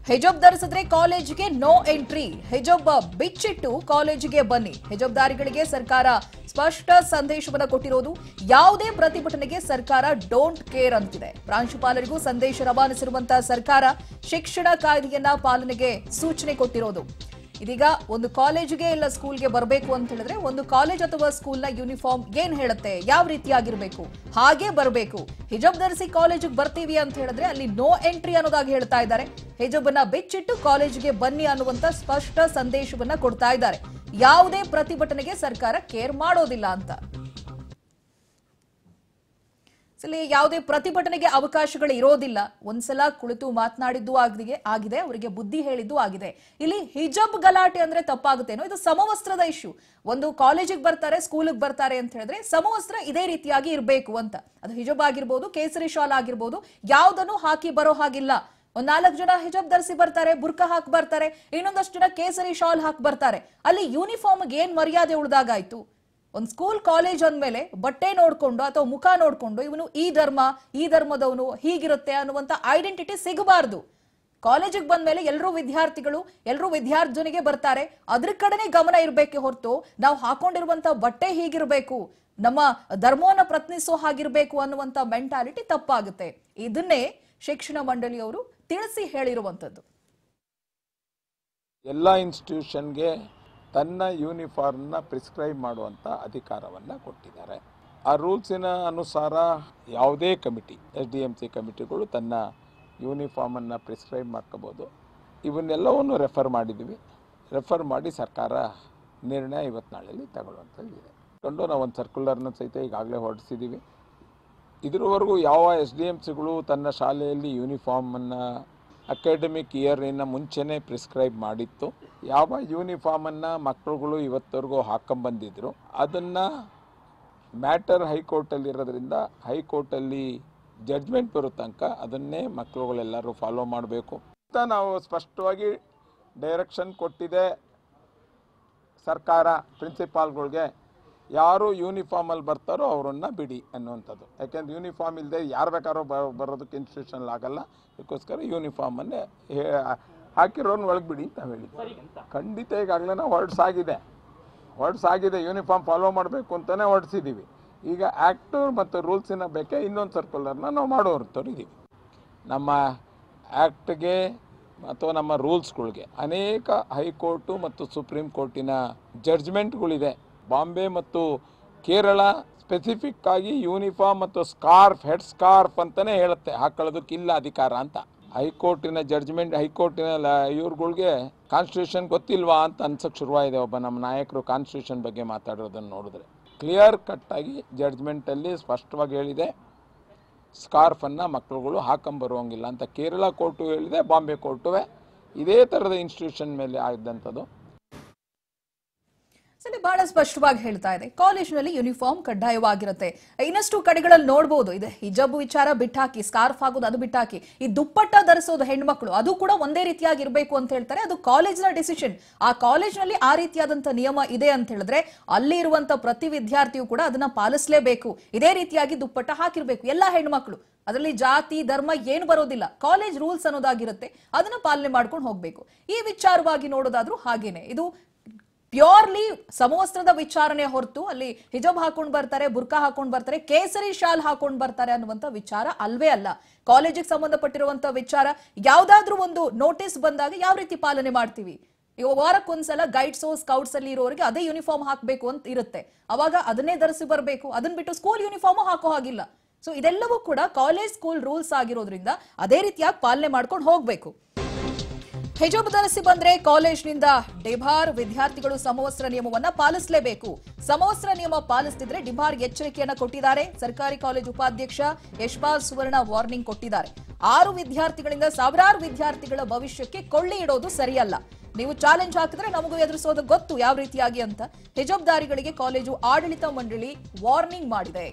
ಹಿಜಾಬ್ ಧರಿಸಿದ್ರೆ ಕಾಲೇಜಿಗೆ no entry ಹಿಜಾಬ್ ಬಿಚ್ಚಿಟ್ಟು ಕಾಲೇಜಿಗೆ ಬನ್ನಿ ಹಿಜಾಬ್ದಾರಿಗಳಿಗೆ ಸರ್ಕಾರ ಸ್ಪಷ್ಟ ಸಂದೇಶವನ್ನ ಕೊಟ್ಟಿರೋದು ಯಾವುದೇ ಪ್ರತಿಭಟನೆಗೆ ಸರ್ಕಾರ ಡೋಂಟ್ ಕೇರ್ ಅಂತಿದೆ ಪ್ರಾಂಶುಪಾಲರಿಗೂ ಸಂದೇಶ ರವಾನಿಸಿರುವಂತಹ ಸರ್ಕಾರ ಶಿಕ್ಷಣ ಕಾಯ್ದೆಯನ್ನ ಪಾಲನೆಗೆ ಸೂಚನೆ ಕೊಟ್ಟಿರೋದು ಇದೀಗ ಒಂದು ಕಾಲೇಜಿಗೆ ಇಲ್ಲ ಸ್ಕೂಲ್ಗೆ ಬರಬೇಕು ಅಂತ ಹೇಳಿದ್ರೆ ಒಂದು ಕಾಲೇಜ್ ಅಥವಾ ಸ್ಕೂಲ್ನ ಯೂನಿಫಾರ್ಮ್ ಏನ್ ಹೇಳುತ್ತೆ ಯಾವ ರೀತಿಯಾಗಿರ್ಬೇಕು ಹಾಗೆ ಬರಬೇಕು ಹಿಜಾಬ್ ಧರಿಸಿ ಕಾಲೇಜಿಗೆ ಬರ್ತೀವಿ ಅಂತ ಹೇಳಿದ್ರೆ ಅಲ್ಲಿ ನೋ ಎಂಟ್ರಿ ಅನ್ನೋದಾಗಿ ಹೇಳ್ತಾ ಇದ್ದಾರೆ ಹಿಜಾಬ್ ಅನ್ನ ಬಿಚ್ಚಿಟ್ಟು ಕಾಲೇಜಿಗೆ ಬನ್ನಿ ಅನ್ನುವಂತ ಸ್ಪಷ್ಟ ಸಂದೇಶವನ್ನ ಕೊಡ್ತಾ ಇದ್ದಾರೆ ಯಾವುದೇ ಪ್ರತಿಭಟನೆಗೆ ಸರ್ಕಾರ ಕೇರ್ ಮಾಡೋದಿಲ್ಲ ಅಂತ ಇಲ್ಲಿ ಯಾವುದೇ ಪ್ರತಿಭಟನೆಗೆ ಅವಕಾಶಗಳು ಇರೋದಿಲ್ಲ ಒಂದ್ಸಲ ಕುಳಿತು ಮಾತನಾಡಿದ್ದು ಆಗಿದೆ ಆಗಿದೆ ಅವರಿಗೆ ಬುದ್ಧಿ ಹೇಳಿದ್ದು ಆಗಿದೆ ಇಲ್ಲಿ ಹಿಜಾಬ್ ಗಲಾಟೆ ಅಂದ್ರೆ ತಪ್ಪಾಗುತ್ತೇನೋ ಇದು ಸಮವಸ್ತ್ರದ ಇಶ್ಯೂ ಒಂದು ಕಾಲೇಜಿಗೆ ಬರ್ತಾರೆ ಸ್ಕೂಲಿಗೆ ಬರ್ತಾರೆ ಅಂತ ಹೇಳಿದ್ರೆ ಸಮವಸ್ತ್ರ ಇದೇ ರೀತಿಯಾಗಿ ಇರಬೇಕು ಅಂತ ಅದು ಹಿಜಾಬ್ ಆಗಿರ್ಬೋದು ಕೇಸರಿ ಶಾಲ್ ಆಗಿರ್ಬೋದು ಯಾವುದನ್ನು ಹಾಕಿ ಬರೋ ಹಾಗಿಲ್ಲ ಒಂದ್ ನಾಲ್ಕು ಜನ ಹಿಜಾಬ್ ಧರಿಸಿ ಬರ್ತಾರೆ ಬುರ್ಕ ಹಾಕಿ ಬರ್ತಾರೆ ಇನ್ನೊಂದಷ್ಟು ಜನ ಕೇಸರಿ ಶಾಲ್ ಹಾಕಿ ಬರ್ತಾರೆ ಅಲ್ಲಿ ಯೂನಿಫಾರ್ಮ್ಗೆ ಏನ್ ಮರ್ಯಾದೆ ಉಳ್ದಾಗಾಯ್ತು ಒಂದ್ ಸ್ಕೂಲ್ ಕಾಲೇಜ್ ಅಂದ್ಮೇಲೆ ಬಟ್ಟೆ ನೋಡ್ಕೊಂಡು ಅಥವಾ ಮುಖ ನೋಡ್ಕೊಂಡು ಇವನು ಈ ಧರ್ಮ ಈ ಧರ್ಮದವನು ಹೀಗಿರುತ್ತೆ ಅನ್ನುವಂತ ಐಡೆಂಟಿಟಿ ಸಿಗಬಾರ್ದು ಕಾಲೇಜಿಗೆ ಬಂದ್ಮೇಲೆ ಎಲ್ಲರೂ ವಿದ್ಯಾರ್ಥಿಗಳು ಎಲ್ಲರೂ ವಿದ್ಯಾರ್ಜನೆಗೆ ಬರ್ತಾರೆ ಅದ್ರ ಕಡೆನೆ ಗಮನ ಇರಬೇಕೆ ಹೊರತು ನಾವು ಹಾಕೊಂಡಿರುವಂತ ಬಟ್ಟೆ ಹೀಗಿರ್ಬೇಕು ನಮ್ಮ ಧರ್ಮವನ್ನ ಪ್ರತಿನಿಧಿಸೋ ಹಾಗಿರ್ಬೇಕು ಅನ್ನುವಂತ ಮೆಂಟಾಲಿಟಿ ತಪ್ಪಾಗುತ್ತೆ ಇದನ್ನೇ ಶಿಕ್ಷಣ ಮಂಡಳಿಯವರು ತಿಳಿಸಿ ಹೇಳಿರುವಂತದ್ದು ಎಲ್ಲ ಇನ್ಸ್ಟಿಟ್ಯೂಷನ್ಗೆ ತನ್ನ ಯೂನಿಫಾರ್ಮ್ನ ಪ್ರಿಸ್ಕ್ರೈಬ್ ಮಾಡುವಂಥ ಅಧಿಕಾರವನ್ನು ಕೊಟ್ಟಿದ್ದಾರೆ ಆ ರೂಲ್ಸಿನ ಅನುಸಾರ ಯಾವುದೇ committee S D M C ಕಮಿಟಿಗಳು ತನ್ನ ಯೂನಿಫಾರ್ಮನ್ನು ಪ್ರಿಸ್ಕ್ರೈಬ್ ಮಾಡ್ಕೋಬೋದು ಇವನ್ನೆಲ್ಲವನ್ನು ರೆಫರ್ ಮಾಡಿದ್ದೀವಿ ರೆಫರ್ ಮಾಡಿ ಸರ್ಕಾರ ನಿರ್ಣಯ ಇವತ್ತು ನಾಳೆಯಲ್ಲಿ ತಗೊಳ್ಳುವಂಥದ್ದು ಇದೆ ಕೊಂಡು ನಾವು ಒಂದು ಸರ್ಕ್ಯುಲರ್ನ ಸಹಿತ ಈಗಾಗಲೇ ಹೊರಡಿಸಿದ್ದೀವಿ ಇದ್ರವರೆಗೂ ಯಾವ ಎಸ್ ಡಿ ಎಮ್ ಸಿಗಳು ತನ್ನ ಶಾಲೆಯಲ್ಲಿ ಯೂನಿಫಾರ್ಮನ್ನು ಅಕಾಡೆಮಿಕ್ ಇಯರಿನ ಮುಂಚೆನೇ ಪ್ರಿಸ್ಕ್ರೈಬ್ ಮಾಡಿತ್ತು ಯಾವ ಯೂನಿಫಾರ್ಮನ್ನು ಮಕ್ಕಳುಗಳು ಇವತ್ತವರೆಗೂ ಹಾಕೊಂಬಂದಿದ್ರು ಅದನ್ನು ಮ್ಯಾಟರ್ ಹೈಕೋರ್ಟಲ್ಲಿರೋದ್ರಿಂದ ಹೈಕೋರ್ಟಲ್ಲಿ ಜಡ್ಜ್ಮೆಂಟ್ ಬರೋ ತನಕ ಅದನ್ನೇ ಮಕ್ಕಳುಗಳೆಲ್ಲರೂ ಫಾಲೋ ಮಾಡಬೇಕು ಅಂತ ನಾವು ಸ್ಪಷ್ಟವಾಗಿ ಡೈರೆಕ್ಷನ್ ಕೊಟ್ಟಿದೆ ಸರ್ಕಾರ ಪ್ರಿನ್ಸಿಪಾಲ್ಗಳಿಗೆ ಯಾರು ಯೂನಿಫಾರ್ಮಲ್ಲಿ ಬರ್ತಾರೋ ಅವರನ್ನು ಬಿಡಿ ಅನ್ನುವಂಥದ್ದು ಯಾಕೆಂದ್ರೆ ಯೂನಿಫಾರ್ಮ್ ಇಲ್ಲದೆ ಯಾರು ಬೇಕಾದ್ರೂ ಬ ಬರೋದಕ್ಕೆ ಇನ್ಸ್ಟಿಟ್ಯೂಷನ್ ಆಗಲ್ಲ ಅದಕ್ಕೋಸ್ಕರ ಯೂನಿಫಾರ್ಮನ್ನೇ ಹಾಕಿರೋರ್ನ ಒಳಗೆ ಬಿಡಿ ಅಂತ ಹೇಳಿದ್ವಿ ಖಂಡಿತ ಈಗಾಗಲೇ ನಾವು ಹೊರಡ್ಸಾಗಿದೆ ಹೊರಡ್ಸಾಗಿದೆ ಯೂನಿಫಾರ್ಮ್ ಫಾಲೋ ಮಾಡಬೇಕು ಅಂತಲೇ ಹೊರಡ್ಸಿದ್ದೀವಿ ಈಗ ಆ್ಯಕ್ಟು ಮತ್ತು ರೂಲ್ಸಿನ ಬೇಕೆ ಇನ್ನೊಂದು ಸರ್ಕ್ಯುಲರ್ನ ನಾವು ಮಾಡೋರ್ತವ್ರು ಇದ್ದೀವಿ ನಮ್ಮ ಆ್ಯಕ್ಟ್ಗೆ ಅಥವಾ ನಮ್ಮ ರೂಲ್ಸ್ಗಳಿಗೆ ಅನೇಕ ಹೈಕೋರ್ಟು ಮತ್ತು ಸುಪ್ರೀಂ ಕೋರ್ಟಿನ ಜಡ್ಜ್ಮೆಂಟ್ಗಳಿದೆ ಬಾಂಬೆ ಮತ್ತು ಕೇರಳ ಸ್ಪೆಸಿಫಿಕ್ ಆಗಿ ಯೂನಿಫಾರ್ಮ್ ಮತ್ತು ಸ್ಕಾರ್ಫ್ ಹೆಡ್ ಸ್ಕಾರ್ಫ್ ಅಂತಲೇ ಹೇಳುತ್ತೆ ಹಾಕೊಳ್ಳೋದಕ್ಕಿಲ್ಲ ಅಧಿಕಾರ ಅಂತ ಹೈಕೋರ್ಟಿನ ಜಡ್ಜ್ಮೆಂಟ್ ಹೈಕೋರ್ಟಿನ ಇವ್ರುಗಳಿಗೆ ಕಾನ್ಸ್ಟಿಟ್ಯೂಷನ್ ಗೊತ್ತಿಲ್ವಾ ಅಂತ ಅನ್ಸಕ್ಕೆ ಶುರುವಾಗಿದೆ ಒಬ್ಬ ನಮ್ಮ ನಾಯಕರು ಕಾನ್ಸ್ಟಿಟ್ಯೂಷನ್ ಬಗ್ಗೆ ಮಾತಾಡೋದನ್ನು ನೋಡಿದ್ರೆ ಕ್ಲಿಯರ್ ಕಟ್ಟಾಗಿ ಜಡ್ಜ್ಮೆಂಟಲ್ಲಿ ಸ್ಪಷ್ಟವಾಗಿ ಹೇಳಿದೆ ಸ್ಕಾರ್ಫನ್ನು ಮಕ್ಕಳುಗಳು ಹಾಕೊಂಬರುವಂಗಿಲ್ಲ ಅಂತ ಕೇರಳ ಕೋರ್ಟು ಹೇಳಿದೆ ಬಾಂಬೆ ಕೋರ್ಟುವೆ ಇದೇ ಥರದ ಇನ್ಸ್ಟಿಟ್ಯೂಷನ್ ಮೇಲೆ ಆಗಿದ್ದಂಥದ್ದು ಸರಿ ಬಹಳ ಸ್ಪಷ್ಟವಾಗಿ ಹೇಳ್ತಾ ಇದೆ ಕಾಲೇಜಿನಲ್ಲಿ ಯೂನಿಫಾರ್ಮ್ ಕಡ್ಡಾಯವಾಗಿರುತ್ತೆ ಇನ್ನಷ್ಟು ಕಡೆಗಳಲ್ಲಿ ನೋಡಬಹುದು ಇದೆ ಹಿಜಾಬ್ ವಿಚಾರ ಬಿಟ್ಟಾಕಿ ಸ್ಕಾರ್ಫ್ ಆಗೋದು ಅದು ಬಿಟ್ಟಾಕಿ ಈ ದುಪ್ಪಟ್ಟ ಧರಿಸೋದು ಹೆಣ್ಮಕ್ಳು ಅದು ಕೂಡ ಒಂದೇ ರೀತಿಯಾಗಿ ಇರಬೇಕು ಅಂತ ಹೇಳ್ತಾರೆ ಅದು ಕಾಲೇಜ್ನ ಡಿಸಿಷನ್ ಆ ಕಾಲೇಜ್ನಲ್ಲಿ ಆ ರೀತಿಯಾದಂತ ನಿಯಮ ಇದೆ ಅಂತ ಹೇಳಿದ್ರೆ ಅಲ್ಲಿ ಇರುವಂತ ಪ್ರತಿ ವಿದ್ಯಾರ್ಥಿಯು ಕೂಡ ಅದನ್ನ ಪಾಲಿಸಲೇಬೇಕು ಇದೇ ರೀತಿಯಾಗಿ ದುಪ್ಪಟ್ಟ ಹಾಕಿರ್ಬೇಕು ಎಲ್ಲಾ ಹೆಣ್ಮಕ್ಳು ಅದರಲ್ಲಿ ಜಾತಿ ಧರ್ಮ ಏನು ಬರೋದಿಲ್ಲ ಕಾಲೇಜ್ ರೂಲ್ಸ್ ಅನ್ನೋದಾಗಿರುತ್ತೆ ಅದನ್ನ ಪಾಲನೆ ಮಾಡ್ಕೊಂಡು ಹೋಗ್ಬೇಕು ಈ ವಿಚಾರವಾಗಿ ನೋಡೋದಾದ್ರೂ ಹಾಗೇನೆ ಇದು ಪ್ಯೂರ್ಲಿ ಸಮವಸ್ತ್ರದ ವಿಚಾರಣೆ ಹೊರತು ಅಲ್ಲಿ ಹಿಜಾಬ್ ಹಾಕೊಂಡ್ ಬರ್ತಾರೆ ಬುರ್ಕಾ ಹಾಕೊಂಡ್ ಬರ್ತಾರೆ ಕೇಸರಿ ಶಾಲ್ ಹಾಕೊಂಡ್ ಬರ್ತಾರೆ ಅನ್ನುವಂತ ವಿಚಾರ ಅಲ್ವೇ ಅಲ್ಲ ಕಾಲೇಜಿಗೆ ಸಂಬಂಧಪಟ್ಟಿರುವಂತ ವಿಚಾರ ಯಾವ್ದಾದ್ರೂ ಒಂದು ನೋಟಿಸ್ ಬಂದಾಗ ಯಾವ ರೀತಿ ಪಾಲನೆ ಮಾಡ್ತೀವಿ ಇವಾಗ ವಾರಕ್ಕೊಂದ್ಸಲ ಗೈಡ್ಸು ಸ್ಕೌಟ್ಸ್ ಅಲ್ಲಿ ಇರೋರಿಗೆ ಅದೇ ಯೂನಿಫಾರ್ಮ್ ಹಾಕ್ಬೇಕು ಅಂತ ಇರುತ್ತೆ ಅವಾಗ ಅದನ್ನೇ ಧರಿಸಿ ಬರಬೇಕು ಅದನ್ನ ಬಿಟ್ಟು ಸ್ಕೂಲ್ ಯೂನಿಫಾರ್ಮ್ ಹಾಕೋ ಹಾಗಿಲ್ಲ ಸೊ ಇದೆಲ್ಲವೂ ಕೂಡ ಕಾಲೇಜ್ ಸ್ಕೂಲ್ ರೂಲ್ಸ್ ಆಗಿರೋದ್ರಿಂದ ಅದೇ ರೀತಿಯಾಗಿ ಪಾಲನೆ ಮಾಡ್ಕೊಂಡು ಹೋಗ್ಬೇಕು ಹಿಜಾಬ್ ಧರಿಸಿ ಬಂದ್ರೆ ಕಾಲೇಜ್ನಿಂದ ಡಿಬಾರ್ ವಿದ್ಯಾರ್ಥಿಗಳು ಸಮವಸ್ತ್ರ ನಿಯಮವನ್ನ ಪಾಲಿಸಲೇಬೇಕು ಸಮವಸ್ತ್ರ ನಿಯಮ ಪಾಲಿಸದಿದ್ರೆ ಡಿಬಾರ್ ಎಚ್ಚರಿಕೆಯನ್ನ ಕೊಟ್ಟಿದ್ದಾರೆ ಸರ್ಕಾರಿ ಕಾಲೇಜು ಉಪಾಧ್ಯಕ್ಷ ಯಶ್ಪಾಲ್ ಸುವರ್ಣ ವಾರ್ನಿಂಗ್ ಕೊಟ್ಟಿದ್ದಾರೆ ಆರು ವಿದ್ಯಾರ್ಥಿಗಳಿಂದ ಸಾವಿರಾರು ವಿದ್ಯಾರ್ಥಿಗಳ ಭವಿಷ್ಯಕ್ಕೆ ಕೊಳ್ಳಿ ಇಡೋದು ಸರಿಯಲ್ಲ ನೀವು ಚಾಲೆಂಜ್ ಹಾಕಿದ್ರೆ ನಮಗೂ ಎದುರಿಸೋದು ಗೊತ್ತು ಯಾವ ರೀತಿಯಾಗಿ ಅಂತ ಹಿಜಾಬ್ದಾರಿಗಳಿಗೆ ಕಾಲೇಜು ಆಡಳಿತ ಮಂಡಳಿ ವಾರ್ನಿಂಗ್ ಮಾಡಿದೆ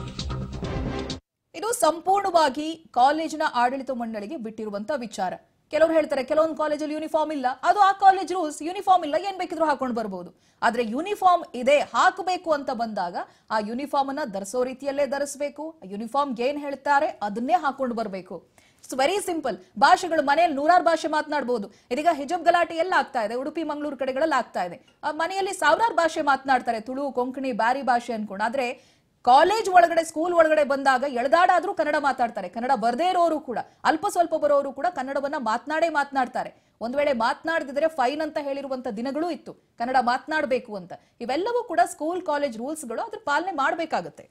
ಇದು ಸಂಪೂರ್ಣವಾಗಿ ಕಾಲೇಜಿನ ಆಡಳಿತ ಮಂಡಳಿಗೆ ಬಿಟ್ಟಿರುವಂತ ವಿಚಾರ ಕೆಲವರು ಹೇಳ್ತಾರೆ ಕೆಲವೊಂದು ಕಾಲೇಜಲ್ಲಿ ಯೂನಿಫಾರ್ಮ್ ಇಲ್ಲ ಅದು ಆ ಕಾಲೇಜ್ ರೂಲ್ಸ್ ಯೂನಿಫಾರ್ಮ್ ಇಲ್ಲ ಏನ್ ಬೇಕಿದ್ರು ಹಾಕೊಂಡು ಬರ್ಬೋದು ಆದ್ರೆ ಯೂನಿಫಾರ್ಮ್ ಇದೆ ಹಾಕಬೇಕು ಅಂತ ಬಂದಾಗ ಆ ಯೂನಿಫಾರ್ಮ್ ಅನ್ನ ಧರಿಸೋ ರೀತಿಯಲ್ಲೇ ಧರಿಸಬೇಕು ಯೂನಿಫಾರ್ಮ್ ಏನ್ ಹೇಳ್ತಾರೆ ಅದನ್ನೇ ಹಾಕೊಂಡು ಬರಬೇಕು ಇಟ್ಸ್ ವೆರಿ ಸಿಂಪಲ್ ಭಾಷೆಗಳು ಮನೆಯಲ್ಲಿ ನೂರಾರು ಭಾಷೆ ಮಾತನಾಡಬಹುದು ಇದೀಗ ಹಿಜಬ್ ಗಲಾಟೆ ಎಲ್ಲ ಆಗ್ತಾ ಇದೆ ಉಡುಪಿ ಮಂಗಳೂರು ಕಡೆಗಳಲ್ಲಿ ಆಗ್ತಾ ಇದೆ ಆ ಮನೆಯಲ್ಲಿ ಸಾವಿರಾರು ಭಾಷೆ ಮಾತನಾಡ್ತಾರೆ ತುಳು ಕೊಂಕಣಿ ಬ್ಯಾರಿ ಭಾಷೆ ಅನ್ಕೊಂಡು ಆದ್ರೆ ಕಾಲೇಜ್ ಒಳಗಡೆ ಸ್ಕೂಲ್ ಒಳಗಡೆ ಬಂದಾಗ ಎಳೆದಾಡಾದ್ರೂ ಕನ್ನಡ ಮಾತಾಡ್ತಾರೆ ಕನ್ನಡ ಬರ್ದೇ ಇರೋರು ಕೂಡ ಅಲ್ಪ ಸ್ವಲ್ಪ ಬರೋರು ಕೂಡ ಕನ್ನಡವನ್ನ ಮಾತನಾಡೇ ಮಾತನಾಡ್ತಾರೆ ಒಂದ್ ವೇಳೆ ಮಾತನಾಡದಿದ್ರೆ ಫೈನ್ ಅಂತ ಹೇಳಿರುವಂತ ದಿನಗಳೂ ಇತ್ತು ಕನ್ನಡ ಮಾತನಾಡಬೇಕು ಅಂತ ಇವೆಲ್ಲವೂ ಕೂಡ ಸ್ಕೂಲ್ ಕಾಲೇಜ್ ರೂಲ್ಸ್ಗಳು ಅದ್ರ ಪಾಲನೆ ಮಾಡಬೇಕಾಗತ್ತೆ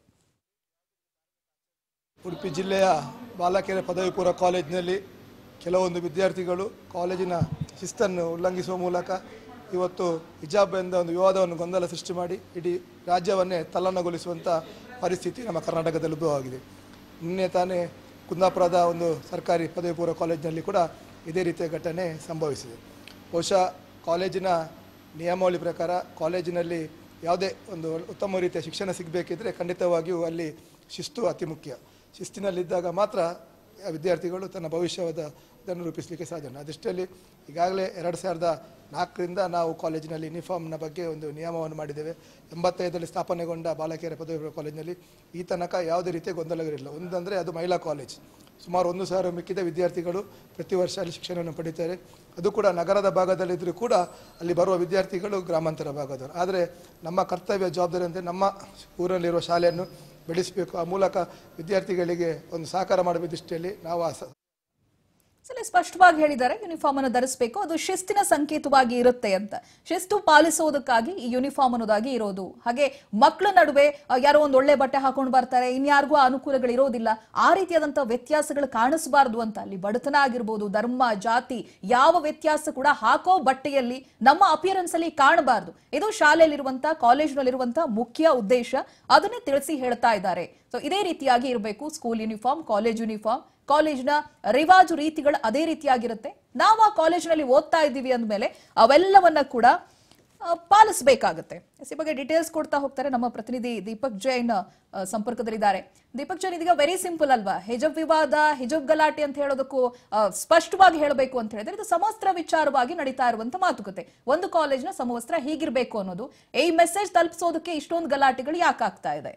ಉಡುಪಿ ಜಿಲ್ಲೆಯ ಬಾಲಕೆರೆ ಪದವಿ ಪೂರ್ವ ಕಾಲೇಜಿನಲ್ಲಿ ಕೆಲವೊಂದು ವಿದ್ಯಾರ್ಥಿಗಳು ಕಾಲೇಜಿನ ಶಿಸ್ತನ್ನು ಉಲ್ಲಂಘಿಸುವ ಮೂಲಕ ಇವತ್ತು ಹಿಜಾಬ್ ಎಂದ ಒಂದು ವಿವಾದವನ್ನು ಗೊಂದಲ ಸೃಷ್ಟಿ ಮಾಡಿ ಇಡೀ ರಾಜ್ಯವನ್ನೇ ತಲ್ಲಣಗೊಳಿಸುವಂಥ ಪರಿಸ್ಥಿತಿ ನಮ್ಮ ಕರ್ನಾಟಕದಲ್ಲಿ ಉದ್ಭವವಾಗಿದೆ ನಿನ್ನೆ ತಾನೇ ಕುಂದಾಪುರದ ಒಂದು ಸರ್ಕಾರಿ ಪದವಿ ಪೂರ್ವ ಕಾಲೇಜಿನಲ್ಲಿ ಕೂಡ ಇದೇ ರೀತಿಯ ಘಟನೆ ಸಂಭವಿಸಿದೆ ಬಹುಶಃ ಕಾಲೇಜಿನ ನಿಯಮಾವಳಿ ಪ್ರಕಾರ ಕಾಲೇಜಿನಲ್ಲಿ ಯಾವುದೇ ಒಂದು ಉತ್ತಮ ರೀತಿಯ ಶಿಕ್ಷಣ ಸಿಗಬೇಕಿದ್ರೆ ಖಂಡಿತವಾಗಿಯೂ ಅಲ್ಲಿ ಶಿಸ್ತು ಅತಿ ಮುಖ್ಯ ಶಿಸ್ತಿನಲ್ಲಿದ್ದಾಗ ಮಾತ್ರ ಆ ವಿದ್ಯಾರ್ಥಿಗಳು ತನ್ನ ಭವಿಷ್ಯವಾದ ಇದನ್ನು ರೂಪಿಸಲಿಕ್ಕೆ ಸಾಧ್ಯ ಅದಷ್ಟರಲ್ಲಿ ಈಗಾಗಲೇ ಎರಡು ಸಾವಿರದ ನಾಲ್ಕರಿಂದ ನಾವು ಕಾಲೇಜಿನಲ್ಲಿ ಯೂನಿಫಾರ್ಮ್ನ ಬಗ್ಗೆ ಒಂದು ನಿಯಮವನ್ನು ಮಾಡಿದ್ದೇವೆ ಎಂಬತ್ತೈದರಲ್ಲಿ ಸ್ಥಾಪನೆಗೊಂಡ ಬಾಲಕಿಯರ ಪದವಿ ಪೂರ್ವ ಕಾಲೇಜಿನಲ್ಲಿ ಈ ತನಕ ಯಾವುದೇ ರೀತಿಯ ಗೊಂದಲಗಳಿಲ್ಲ ಒಂದಂದರೆ ಅದು ಮಹಿಳಾ ಕಾಲೇಜ್ ಸುಮಾರು ಒಂದು ಸಾವಿರ ಮಿಕ್ಕಿದ ವಿದ್ಯಾರ್ಥಿಗಳು ಪ್ರತಿ ವರ್ಷ ಅಲ್ಲಿ ಶಿಕ್ಷಣವನ್ನು ಪಡೀತಾರೆ ಅದು ಕೂಡ ನಗರದ ಭಾಗದಲ್ಲಿದ್ದರೂ ಕೂಡ ಅಲ್ಲಿ ಬರುವ ವಿದ್ಯಾರ್ಥಿಗಳು ಗ್ರಾಮಾಂತರ ಭಾಗದವರು ಆದರೆ ನಮ್ಮ ಕರ್ತವ್ಯ ಜವಾಬ್ದಾರಿ ಅಂದರೆ ನಮ್ಮ ಊರಲ್ಲಿರುವ ಶಾಲೆಯನ್ನು ಬೆಳೆಸಬೇಕು ಆ ಮೂಲಕ ವಿದ್ಯಾರ್ಥಿಗಳಿಗೆ ಒಂದು ಸಹಕಾರ ಮಾಡುವ ದೃಷ್ಟಿಯಲ್ಲಿ ನಾವು ಆ ಸ- ಸಲ ಸ್ಪಷ್ಟವಾಗಿ ಹೇಳಿದ್ದಾರೆ ಯೂನಿಫಾರ್ಮ್ ಅನ್ನು ಧರಿಸಬೇಕು ಅದು ಶಿಸ್ತಿನ ಸಂಕೇತವಾಗಿ ಇರುತ್ತೆ ಅಂತ ಶಿಸ್ತು ಪಾಲಿಸುವುದಕ್ಕಾಗಿ ಈ ಯೂನಿಫಾರ್ಮ್ ಅನ್ನೋದಾಗಿ ಇರೋದು ಹಾಗೆ ಮಕ್ಕಳ ನಡುವೆ ಆ, ಯಾರೋ ಒಂದು ಒಳ್ಳೆ ಬಟ್ಟೆ ಹಾಕೊಂಡು ಬರ್ತಾರೆ ಇನ್ಯಾರಿಗೂ ಆ ಅನುಕೂಲಗಳು ಇರೋದಿಲ್ಲ ಆ ರೀತಿಯಾದಂತಹ ವ್ಯತ್ಯಾಸಗಳು ಕಾಣಿಸಬಾರ್ದು ಅಂತ ಅಲ್ಲಿ ಬಡತನ ಆಗಿರ್ಬೋದು ಧರ್ಮ ಜಾತಿ ಯಾವ ವ್ಯತ್ಯಾಸ ಕೂಡ ಹಾಕೋ ಬಟ್ಟೆಯಲ್ಲಿ ನಮ್ಮ ಅಪಿಯರೆನ್ಸ್ ಅಲ್ಲಿ ಕಾಣಬಾರ್ದು ಇದು ಶಾಲೆಯಲ್ಲಿರುವಂತಹ ಕಾಲೇಜಿನಲ್ಲಿರುವಂತಹ ಮುಖ್ಯ ಉದ್ದೇಶ ಅದನ್ನೇ ತಿಳಿಸಿ ಹೇಳ್ತಾ ಇದ್ದಾರೆ ಸೊ ಇದೇ ರೀತಿಯಾಗಿ ಇರಬೇಕು ಸ್ಕೂಲ್ ಯೂನಿಫಾರ್ಮ್ ಕಾಲೇಜ್ ಯೂನಿಫಾರ್ಮ್ ಕಾಲೇಜಿನ ರಿವಾಜು ರೀತಿಗಳು ಅದೇ ರೀತಿಯಾಗಿರುತ್ತೆ ನಾವು ಆ ಕಾಲೇಜಿನಲ್ಲಿ ಓದ್ತಾ ಇದ್ದೀವಿ ಅಂದಮೇಲೆ ಅವೆಲ್ಲವನ್ನ ಕೂಡ ಆ, ಪಾಲಿಸಬೇಕಾಗುತ್ತೆ ಈ ಬಗ್ಗೆ ಡೀಟೇಲ್ಸ್ ಕೊಡ್ತಾ ಹೋಗ್ತಾರೆ ನಮ್ಮ ಪ್ರತಿನಿಧಿ ದೀಪಕ್ ಜೈನ್ ಆ, ಸಂಪರ್ಕದಲ್ಲಿದ್ದಾರೆ ದೀಪಕ್ ಜೈನ್ ಇದೀಗ ವೆರಿ ಸಿಂಪಲ್ ಅಲ್ವಾ ಹಿಜಬ್ ವಿವಾದ ಹಿಜಬ್ ಗಲಾಟೆ ಅಂತ ಹೇಳೋದಕ್ಕೂ ಆ, ಸ್ಪಷ್ಟವಾಗಿ ಹೇಳಬೇಕು ಅಂತ ಹೇಳಿದ್ರೆ ಇದು ಸಮವಸ್ತ್ರ ವಿಚಾರವಾಗಿ ನಡೀತಾ ಇರುವಂತ ಮಾತುಕತೆ ಒಂದು ಕಾಲೇಜಿನ ಸಮವಸ್ತ್ರ ಹೀಗಿರ್ಬೇಕು ಅನ್ನೋದು ಈ ಮೆಸೇಜ್ ತಲುಪಿಸೋದಕ್ಕೆ ಇಷ್ಟೊಂದು ಗಲಾಟೆಗಳು ಯಾಕೆ ಆಗ್ತಾ ಇದೆ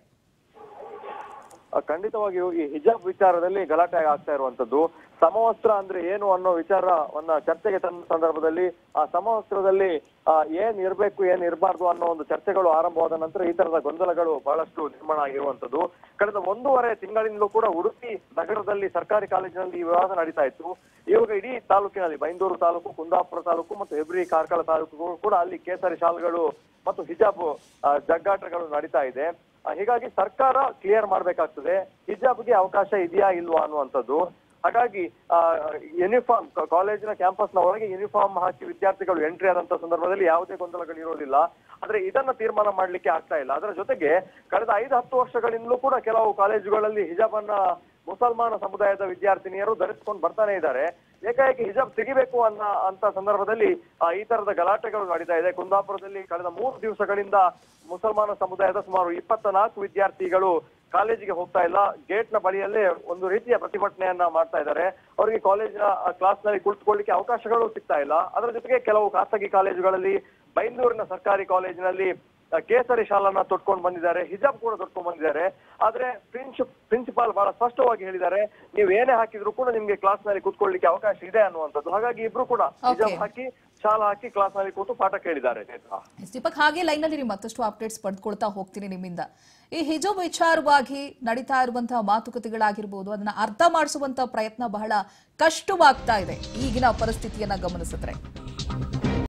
ಆ, ಖಂಡಿತವಾಗಿಯೂ ಈ ಹಿಜಾಬ್ ವಿಚಾರದಲ್ಲಿ ಗಲಾಟೆ ಆಗ್ತಾ ಇರುವಂತದ್ದು ಸಮವಸ್ತ್ರ ಅಂದ್ರೆ ಏನು ಅನ್ನೋ ವಿಚಾರವನ್ನ ಚರ್ಚೆಗೆ ತಂದ ಸಂದರ್ಭದಲ್ಲಿ ಆ ಸಮವಸ್ತ್ರದಲ್ಲಿ ಆ, ಏನ್ ಇರ್ಬೇಕು ಏನ್ ಇರಬಾರ್ದು ಅನ್ನೋ ಒಂದು ಚರ್ಚೆಗಳು ಆರಂಭವಾದ ನಂತರ ಈ ತರದ ಗೊಂದಲಗಳು ಬಹಳಷ್ಟು ನಿರ್ಮಾಣ ಆಗಿರುವಂತದ್ದು ಕಳೆದ ಒಂದೂವರೆ ತಿಂಗಳಿಂದಲೂ ಕೂಡ ಉಡುಪಿ ನಗರದಲ್ಲಿ ಸರ್ಕಾರಿ ಕಾಲೇಜಿನಲ್ಲಿ ಈ ವಿವಾದ ನಡೀತಾ ಇತ್ತು ಇವಾಗ ಇಡೀ ತಾಲೂಕಿನಲ್ಲಿ ಬೈಂದೂರು ತಾಲೂಕು ಕುಂದಾಪುರ ತಾಲೂಕು ಮತ್ತು ಹೆಬ್ರಿ ಕಾರ್ಕಳ ತಾಲೂಕುಗಳು ಕೂಡ ಅಲ್ಲಿ ಕೇಸರಿ ಶಾಲ್ಗಳು ಮತ್ತು ಹಿಜಾಬ್ ಆ, ಜಗ್ಗಾಟಗಳು ನಡೀತಾ ಇದೆ ಆ, ಹೀಗಾಗಿ ಸರ್ಕಾರ ಕ್ಲಿಯರ್ ಮಾಡ್ಬೇಕಾಗ್ತದೆ ಹಿಜಾಬ್ಗೆ ಅವಕಾಶ ಇದೆಯಾ ಇಲ್ವಾ ಅನ್ನುವಂಥದ್ದು ಹಾಗಾಗಿ ಯೂನಿಫಾರ್ಮ್ ಕಾಲೇಜಿನ ಕ್ಯಾಂಪಸ್ ನ ಒಳಗೆ ಯೂನಿಫಾರ್ಮ್ ಹಾಕಿ ವಿದ್ಯಾರ್ಥಿಗಳು ಎಂಟ್ರಿ ಆದಂತ ಸಂದರ್ಭದಲ್ಲಿ ಯಾವುದೇ ಗೊಂದಲಗಳು ಇರೋದಿಲ್ಲ ಆದ್ರೆ ಇದನ್ನ ತೀರ್ಮಾನ ಮಾಡ್ಲಿಕ್ಕೆ ಆಗ್ತಾ ಇಲ್ಲ ಅದರ ಜೊತೆಗೆ ಕಳೆದ ಐದು ಹತ್ತು ವರ್ಷಗಳಿಂದಲೂ ಕೂಡ ಕೆಲವು ಕಾಲೇಜುಗಳಲ್ಲಿ ಹಿಜಾಬ್ ಅನ್ನ ಮುಸಲ್ಮಾನ ಸಮುದಾಯದ ವಿದ್ಯಾರ್ಥಿನಿಯರು ಧರಿಸಿಕೊಂಡು ಬರ್ತಾನೆ ಇದ್ದಾರೆ ಏಕಾಏಕಿ ಹಿಜಾಬ್ ತೆಗಿಬೇಕು ಅನ್ನ ಅಂತ ಸಂದರ್ಭದಲ್ಲಿ ಆ, ಈ ತರದ ಗಲಾಟೆಗಳು ನಡೀತಾ ಇದೆ ಕುಂದಾಪುರದಲ್ಲಿ ಕಳೆದ ಮೂರು ದಿವಸಗಳಿಂದ ಮುಸಲ್ಮಾನ ಸಮುದಾಯದ ಸುಮಾರು ಇಪ್ಪತ್ತ ನಾಲ್ಕು ವಿದ್ಯಾರ್ಥಿಗಳು ಕಾಲೇಜಿಗೆ ಹೋಗ್ತಾ ಇಲ್ಲ ಗೇಟ್ ನ ಬಳಿಯಲ್ಲೇ ಒಂದು ರೀತಿಯ ಪ್ರತಿಭಟನೆಯನ್ನ ಮಾಡ್ತಾ ಇದ್ದಾರೆ ಅವರಿಗೆ ಕಾಲೇಜಿನ ಕ್ಲಾಸ್ ನಲ್ಲಿ ಕುಳಿತುಕೊಳ್ಳಿಕ್ಕೆ ಅವಕಾಶಗಳು ಸಿಗ್ತಾ ಇಲ್ಲ ಅದರ ಜೊತೆಗೆ ಕೆಲವು ಖಾಸಗಿ ಕಾಲೇಜುಗಳಲ್ಲಿ ಬೈಂದೂರಿನ ಸರ್ಕಾರಿ ಕಾಲೇಜಿನಲ್ಲಿ ಆ, ಕೇಸರಿ ಶಾಲನ್ನ ತೊಟ್ಕೊಂಡು ಬಂದಿದ್ದಾರೆ ಹಿಜಾಬ್ ಕೂಡ ತೊಟ್ಕೊಂಡು ಬಂದಿದ್ದಾರೆ ಆದ್ರೆ ಪ್ರಿನ್ಸ್ ಪ್ರಿನ್ಸಿಪಾಲ್ ಬಹಳ ಸ್ಪಷ್ಟವಾಗಿ ಹೇಳಿದ್ದಾರೆ ನೀವು ಏನೇ ಹಾಕಿದ್ರು ಕೂಡ ನಿಮ್ಗೆ ಕ್ಲಾಸ್ ನಲ್ಲಿ ಕೂತ್ಕೊಳ್ಳಿಕ್ಕೆ ಅವಕಾಶ ಇದೆ ಅನ್ನುವಂಥದ್ದು ಹಾಗಾಗಿ ಇಬ್ರು ಕೂಡ ಹಿಜಾಬ್ ಹಾಕಿ ಶಾಲ ಹಾಕಿ ಕ್ಲಾಸ್ ನಲ್ಲಿ ಕೂತು ಪಾಠ ಕೇಳಿದ್ದಾರೆ ಚೈತ್ರ ಎಸ್ ದೀಪಕ್ ಹಾಗೆ ಲೈನಲ್ಲಿ ನೀವು ಮತ್ತಷ್ಟು ಅಪ್ಡೇಟ್ಸ್ ಪಡೆದುಕೊಳ್ತಾ ಹೋಗ್ತೀನಿ ನಿಮ್ಮಿಂದ ಈ ಹಿಜಬ್ ವಿಚಾರವಾಗಿ ನಡೀತಾ ಇರುವಂತಹ ಮಾತುಕತೆಗಳಾಗಿರ್ಬೋದು ಅದನ್ನ ಅರ್ಥ ಮಾಡಿಸುವಂತಹ ಪ್ರಯತ್ನ ಬಹಳ ಕಷ್ಟವಾಗ್ತಾ ಇದೆ ಈಗಿನ ಪರಿಸ್ಥಿತಿಯನ್ನ ಗಮನಿಸಿದ್ರೆ